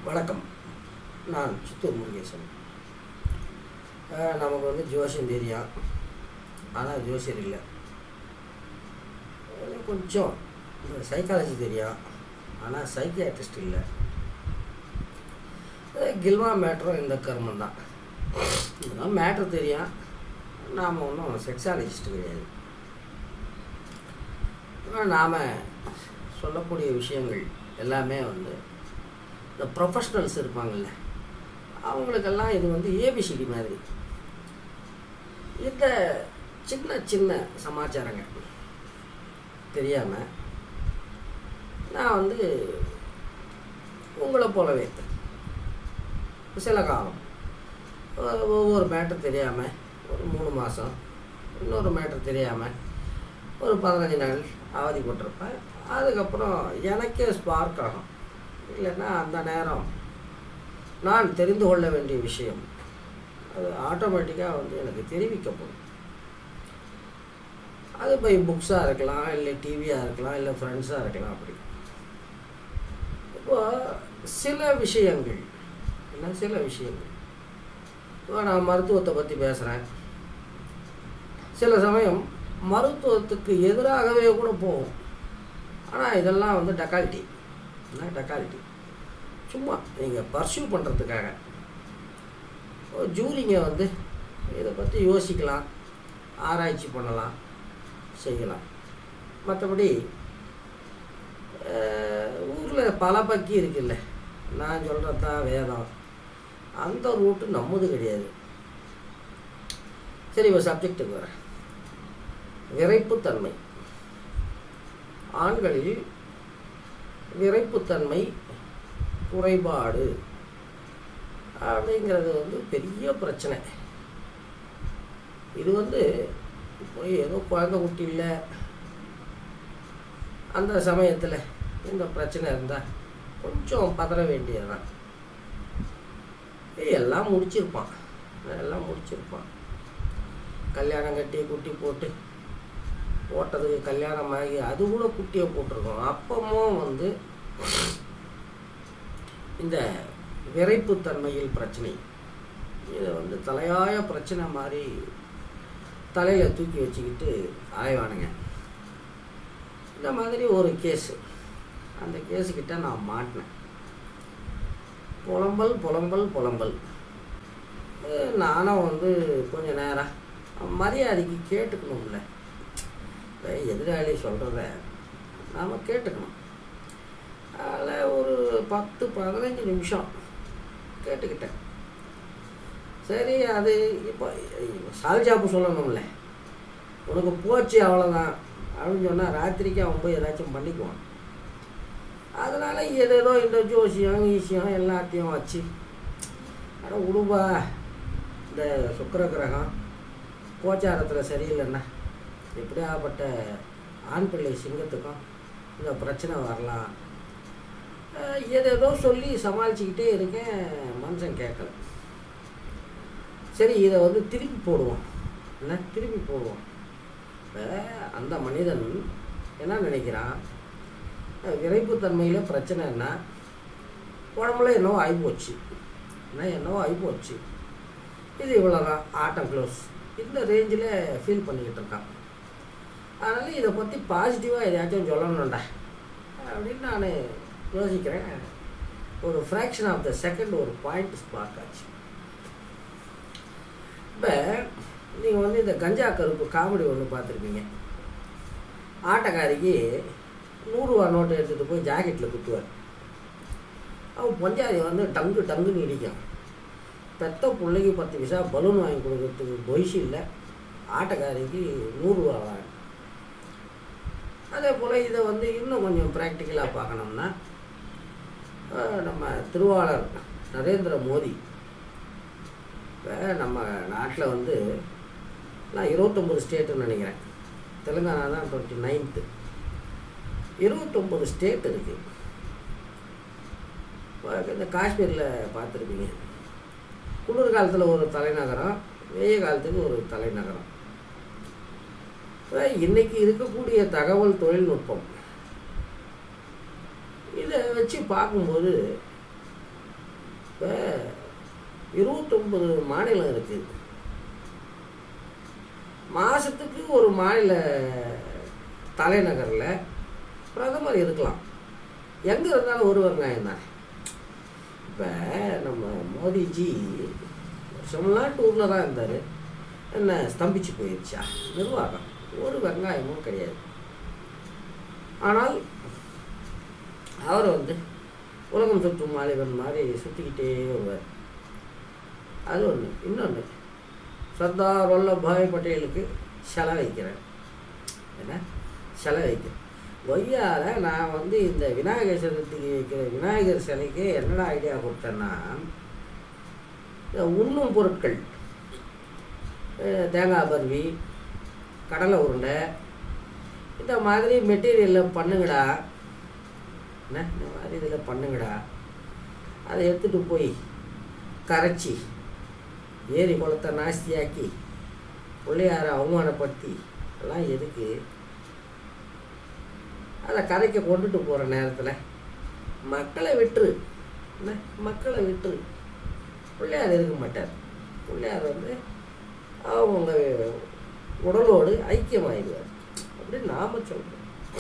வணக்கம் நான் சித்தூர் முருகேசன் அஹ் நமக்கு வந்து ஜோசியம் தெரியும் ஆனால் ஜோசியர் இல்லை எனக்கு கொஞ்சம் இந்த சைக்காலஜி தெரியும் ஆனால் சைக்கியாட்ரிஸ்ட் இல்லை அஹ் கில்வா மேட்ரும் இந்த கர்மம் தான் இதெல்லாம் மேட்ரு தெரியும் நாம் ஒன்றும் செக்ஸாலஜிஸ்ட் கிடையாது நாம் சொல்லக்கூடிய விஷயங்கள் எல்லாமே வந்து இந்த ப்ரொஃபஷ்னல்ஸ் இருப்பாங்கள்ல அவங்களுக்கெல்லாம் இது வந்து ஏபிசிடி மாதிரி இந்த சின்ன சின்ன சமாச்சாரங்க தெரியாமல் நான் வந்து உங்களை போலவே சில காலம் ஒ- ஒவ்வொரு மேட்டர் தெரியாமல் ஒரு மூணு மாதம் இன்னொரு மேட்டர் தெரியாமல் ஒரு பதினஞ்சு நாள் அவதிப்பட்டிருப்பேன் அதுக்கப்புறம் எனக்கே ஸ்பார்க் ஆகும் இல்லைன்னா அந்த நேரம் நான் தெரிந்து கொள்ள வேண்டிய விஷயம் அது ஆட்டோமேட்டிக்காக வந்து எனக்கு தெரிவிக்கப்படும் அது பை புக்ஸாக இருக்கலாம் இல்லை டிவியாக இருக்கலாம் இல்லை ஃப்ரெண்ட்ஸாக இருக்கலாம் அப்படி இப்போ சில விஷயங்கள் என்ன சில விஷயங்கள் இப்போ நான் மருத்துவத்தை பற்றி பேசுகிறேன் சில சமயம் மருத்துவத்துக்கு எதிராகவே கூட போகும் ஆனால் இதெல்லாம் வந்து டக்காலிட்டி என்ன டக்காலிட்டி சும்மா நீங்கள் பர்சியூ பண்ணுறதுக்காக ஜூரிங்க வந்து இதை பற்றி யோசிக்கலாம் ஆராய்ச்சி பண்ணலாம் செய்யலாம் மற்றபடி ஊரில் பல பக்கி இருக்குல்ல நான் சொல்கிறது தான் வேதம் அந்த ரூட்டு நம்மது கிடையாது சரி இப்போ சப்ஜெக்ட்டுக்கு வரேன் விரைப்புத்தன்மை ஆண்களில் விரைப்புத்தன்மை குறைபாடு அப்படிங்கிறது வந்து பெரிய பிரச்சனை இது வந்து இப்போ ஏதோ குழந்தை குட்டி இல்லை அந்த சமயத்தில் இந்த பிரச்சனை இருந்தால் கொஞ்சம் பதற வேண்டியதுதான் ஏய், எல்லாம் முடிச்சிருப்பான் எல்லாம் முடிச்சிருப்பான் கல்யாணம் கட்டி குட்டி போட்டு போட்டதுக்கு கல்யாணம் ஆகி அது கூட குட்டியை போட்டிருக்கோம் அப்பமும் வந்து இந்த விரைப்புத்தன்மையில் பிரச்சனை இதை வந்து தலையாய பிரச்சனை மாதிரி தலையில் தூக்கி வச்சுக்கிட்டு ஆய்வானுங்க இந்த மாதிரி ஒரு கேஸு அந்த கேஸுக்கிட்ட நான் மாட்டினேன் புலம்பல் புலம்பல் புலம்பல் அஹ் நானும் வந்து கொஞ்ச நேரம் மரியாதைக்கு கேட்டுக்கணும்ல இப்ப எதிராளி சொல்கிறத நாம் கேட்டுக்கணும் அதில் ஒரு பத்து பதினஞ்சு நிமிஷம் கேட்டுக்கிட்டேன் சரி அது இப்போ சால்ஜாப்பு சொல்லணும்ல உனக்கு போச்சு அவ்வளோதான் அப்படின்னு சொன்னால் ராத்திரிக்கு அவன் போய் ஏதாச்சும் பண்ணிக்குவான் அதனால் ஏதேதோ இந்த ஜோசியம் ஈசியம் எல்லாத்தையும் வச்சு அட விடுபா இந்த சுக்கிர கிரகம் கோச்சாரத்தில் சரியில்லைன்னா எப்படியாப்பட்ட ஆண் பிள்ளை சிங்கத்துக்கும் இந்த பிரச்சனை வரலாம் அஹ் ஏதேதோ சொல்லி சமாளிச்சுக்கிட்டே இருக்கேன் மனுஷன் கேட்கல சரி இதை வந்து திருப்பி போடுவோம் என்ன திருப்பி போடுவோம் இப்போ அந்த மனிதன் என்ன நினைக்கிறான் அஹ் விரைப்புத்தன்மையில் பிரச்சனைன்னா உடம்புல என்னவோ ஆகிப்போச்சு என்ன என்னவோ ஆகிப்போச்சு இது இவ்வளோதான் ஆட்டம் க்ளோஸ் இந்த ரேஞ்சில் ஃபீல் பண்ணிக்கிட்டு இருக்கான் அதனால் இதை பற்றி பாசிட்டிவாக எதையாச்சும் சொல்லணும்டா அப்படின்னு நான் யோசிக்கிறேன் ஒரு ஃப்ராக்ஷன் ஆஃப் த செகண்ட் ஒரு பாயிண்ட் ஸ்பார்க் ஆச்சு இப்போ நீங்கள் வந்து இந்த கஞ்சா கருப்பு காமெடி ஒன்று பார்த்துருப்பீங்க ஆட்டக்காரிக்கு நூறுரூவா நோட்டை எடுத்துகிட்டு போய் ஜாக்கெட்டில் குத்துவார் அவன் பஞ்சாதி வந்து டங்கு டங்குன்னு இடிக்கும் பெத்த பிள்ளைக்கு பத்து பைசா பலூன் வாங்கி கொடுக்கறதுக்கு பொய்ஸ் இல்லை ஆட்டக்காரிக்கு நூறுரூவா வாங்க அதே போல் இதை வந்து இன்னும் கொஞ்சம் ப்ராக்டிக்கலாக பார்க்கணும்னா அஹ், நம்ம திருவாளர் நரேந்திர மோடி இப்போ நம்ம நாட்டில் வந்து நான் இருபத்தொம்பது ஸ்டேட்டுன்னு நினைக்கிறேன் தெலுங்கானா தான் டுவெண்ட்டி நைன்த்து இருபத்தொம்பது ஸ்டேட் இருக்குது இப்போ இந்த காஷ்மீரில் பார்த்துருப்பீங்க குளிர் காலத்தில் ஒரு தலைநகரம் வெய்ய காலத்துக்கு ஒரு தலைநகரம் இப்போ இன்னைக்கு இருக்கக்கூடிய தகவல் தொழில்நுட்பம் இதை வச்சு பார்க்கும்போது இருபத்தொம்பது மாநிலம் இருக்குது மாதத்துக்கு ஒரு மாநில தலைநகரில் பிரதமர் இருக்கலாம் எங்கே இருந்தாலும் ஒரு வெங்காயம் தான் இப்போ நம்ம மோடிஜி வருஷமெல்லாம் டூரில் தான் இருந்தார் என்ன ஸ்தம்பிச்சு போயிடுச்சா நிர்வாகம் ஒரு வெங்காயமும் கிடையாது ஆனால் அவர் வந்து உலகம் சுற்றும் மாலிபன் மாதிரி சுற்றிக்கிட்டே வருவார் அது ஒன்று இன்னொன்று சர்தார் வல்லபாய் பட்டேலுக்கு சிலை வைக்கிறேன் என்ன சிலை வைக்கிறேன் கொய்யால நான் வந்து இந்த விநாயகர் சதுர்த்திக்கு வைக்கிற விநாயகர் சிலைக்கு என்னடா ஐடியா கொடுத்தேன்னா இந்த உண்ணும் பொருட்கள் அஹ் தேங்காய் பருவி கடலை உருண்டை இந்த மாதிரி மெட்டீரியலில் பண்ணுங்கடா என்ன இந்த மாதிரி இதில் பண்ணுங்கடா அதை எடுத்துகிட்டு போய் கரைச்சி ஏரி குளத்தை நாஸ்தியாக்கி பிள்ளையாரை அவமானப்படுத்தி எல்லாம் எதுக்கு அதை கரைக்க கொண்டுட்டு போகிற நேரத்தில் மக்களை விட்டுரு என்ன மக்களை விட்டுரு பிள்ளையார் இருக்க மாட்டார் பிள்ளையார் வந்து அவங்க உடலோடு ஐக்கியமாயிடுவார் அப்படின்னு நாம சொல்கிறோம்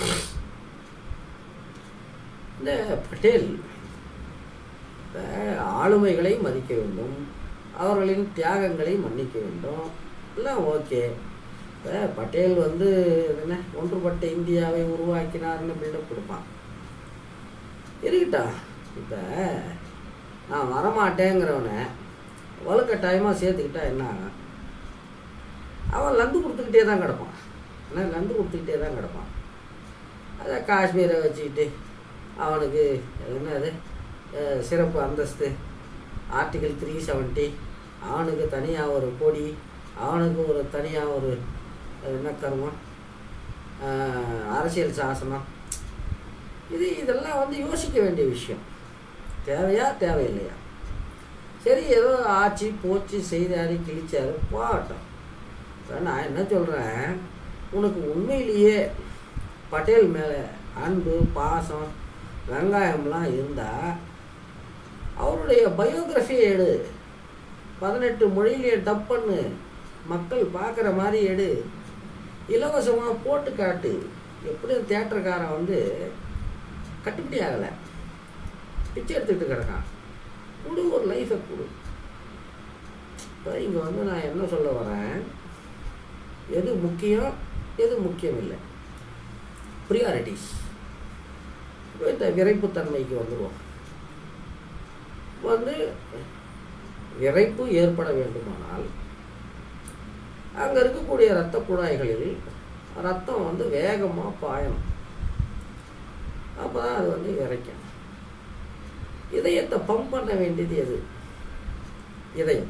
இந்த பட்டேல் இப்ப ஆளுமைகளை மதிக்க வேண்டும் அவர்களின் தியாகங்களை மன்னிக்க வேண்டும் எல்லாம் ஓகே இப்போ பட்டேல் வந்து என்ன ஒன்றுபட்ட இந்தியாவை உருவாக்கினார்னு பில்டப் கொடுப்பான் இருக்கட்டா இப்போ நான் வரமாட்டேங்கிறவனை வலுக்கட்டாயமாக சேர்த்துக்கிட்டா என்ன ஆகும் அவன் லந்து கொடுத்துக்கிட்டே தான் கிடப்பான் என்ன லந்து கொடுத்துக்கிட்டே தான் கிடப்பான் அதை காஷ்மீரை வச்சுக்கிட்டு அவனுக்கு என்னது அஹ், சிறப்பு அந்தஸ்து ஆர்டிகல் த்ரீ செவன்ட்டி அவனுக்கு தனியாக ஒரு கொடி அவனுக்கு ஒரு தனியாக ஒரு அஹ், என்ன கர்மம் அஹ், அரசியல் சாசனம் இது இதெல்லாம் வந்து யோசிக்க வேண்டிய விஷயம் தேவையா தேவையில்லையா சரி ஏதோ ஆச்சு போச்சு செய்தாரு கிழிச்சாரு போகட்டும் இப்ப நான் என்ன சொல்கிறேன் உனக்கு உண்மையிலேயே பட்டேல் மேலே அன்பு பாசம் வெங்காயம்லாம் இருந்தால் அவருடைய பயோகிராஃபியை எடு பதினெட்டு மொழியிலேயே டப் பண்ணு மக்கள் பார்க்குற மாதிரி எடு இலவசமாக போட்டு காட்டு எப்படியும் தேட்டருக்காரன் வந்து கட்டுப்படி ஆகலை பிச்சை எடுத்துக்கிட்டு கிடக்கான் கொடு ஒரு லைஃபை கொடு இப்போ இங்கே வந்து நான் என்ன சொல்ல வரேன் எது முக்கியம் எது முக்கியம் இல்லை ப்ரியாரிட்டிஸ் இப்போ இந்த விரைப்புத்தன்மைக்கு வந்துடுவோம் வந்து விரைப்பு ஏற்பட வேண்டுமானால் அங்கே இருக்கக்கூடிய இரத்த குழாய்களில் ரத்தம் வந்து வேகமாக பாயணும் அப்போ தான் அது வந்து விரைக்கும் இதயத்தை பம்ப் பண்ண வேண்டியது எது இதயம்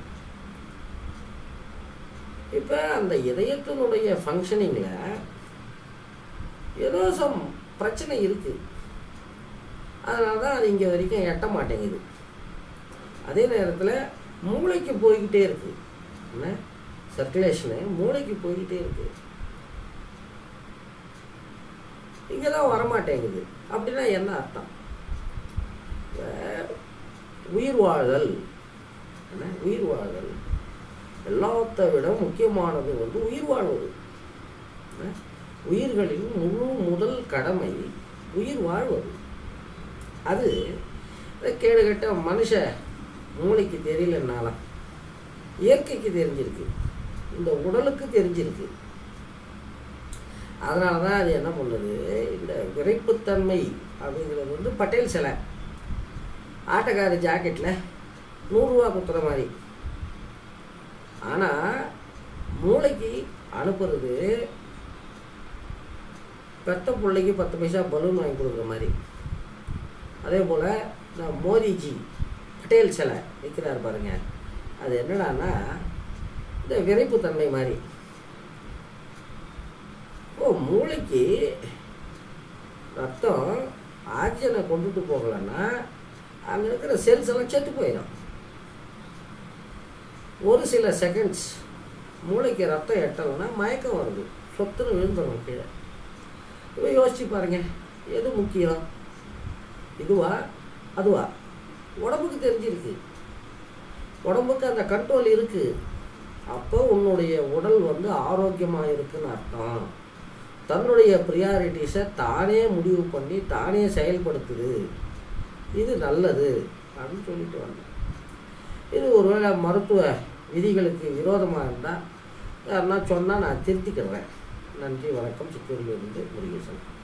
இப்போ அந்த இதயத்தினுடைய ஃபங்க்ஷனிங்கில் ஏதோ சம் பிரச்சனை இருக்குது அதனால தான் அது இங்கே வரைக்கும் எட்ட மாட்டேங்குது அதே நேரத்தில் மூளைக்கு போய்கிட்டே இருக்கு என்ன சர்க்குலேஷனு மூளைக்கு போய்கிட்டே இருக்கு இங்கே தான் வரமாட்டேங்குது அப்படின்னா என்ன அர்த்தம் இப்ப உயிர் வாழ்தல் என்ன உயிர் வாழ்தல் எல்லாத்தை விட முக்கியமானது வந்து உயிர் வாழ்வது என்ன? உயிர்களின் முழு முதல் கடமை உயிர் வாழ்வது அது இந்த கேடுகட்ட மனுஷ மூளைக்கு தெரியலனாலும் இயற்கைக்கு தெரிஞ்சிருக்கு இந்த உடலுக்கு தெரிஞ்சிருக்கு அதனால தான் அது என்ன பண்ணுது இந்த விரைப்புத்தன்மை அப்படிங்கிறது வந்து பட்டேல் சிலை ஆட்டக்கார ஜாக்கெட்டில் நூறுரூவா குத்துற மாதிரி ஆனால் மூளைக்கு அனுப்புறது பெத்த பிள்ளைக்கு பத்து பைசா பலூன் வாங்கி கொடுக்குற மாதிரி அதே போல் நான் மோதிஜி பட்டேல் சிலை விற்கிறார் பாருங்க அது என்னடான்னா இந்த விரைப்புத்தன்மை மாதிரி ஓ மூளைக்கு ரத்தம் ஆக்சிஜனை கொண்டுட்டு போகலன்னா அங்கே இருக்கிற செல்ஸ் எல்லாம் செத்து போயிடும் ஒரு சில செகண்ட்ஸ் மூளைக்கு ரத்தம் எட்டலைன்னா மயக்கம் வருது சொத்துன்னு விழுந்துடும் கீழே இப்போ யோசிச்சு பாருங்க எது முக்கியம் இதுவா அதுவா உடம்புக்கு தெரிஞ்சிருக்கு உடம்புக்கு அந்த கண்ட்ரோல் இருக்குது அப்போ உன்னுடைய உடல் வந்து ஆரோக்கியமாக இருக்குன்னு அர்த்தம் தன்னுடைய ப்ரியாரிட்டிஸை தானே முடிவு பண்ணி தானே செயல்படுத்துது இது நல்லது அப்படின்னு சொல்லிட்டு வந்தேன் இது ஒருவேளை மருத்துவ விதிகளுக்கு விரோதமாக இருந்தால் யாருன்னா சொன்னால் நான் திருத்திக்கிறேன் நன்றி வணக்கம் சித்தூரிலிருந்து முருகேசன்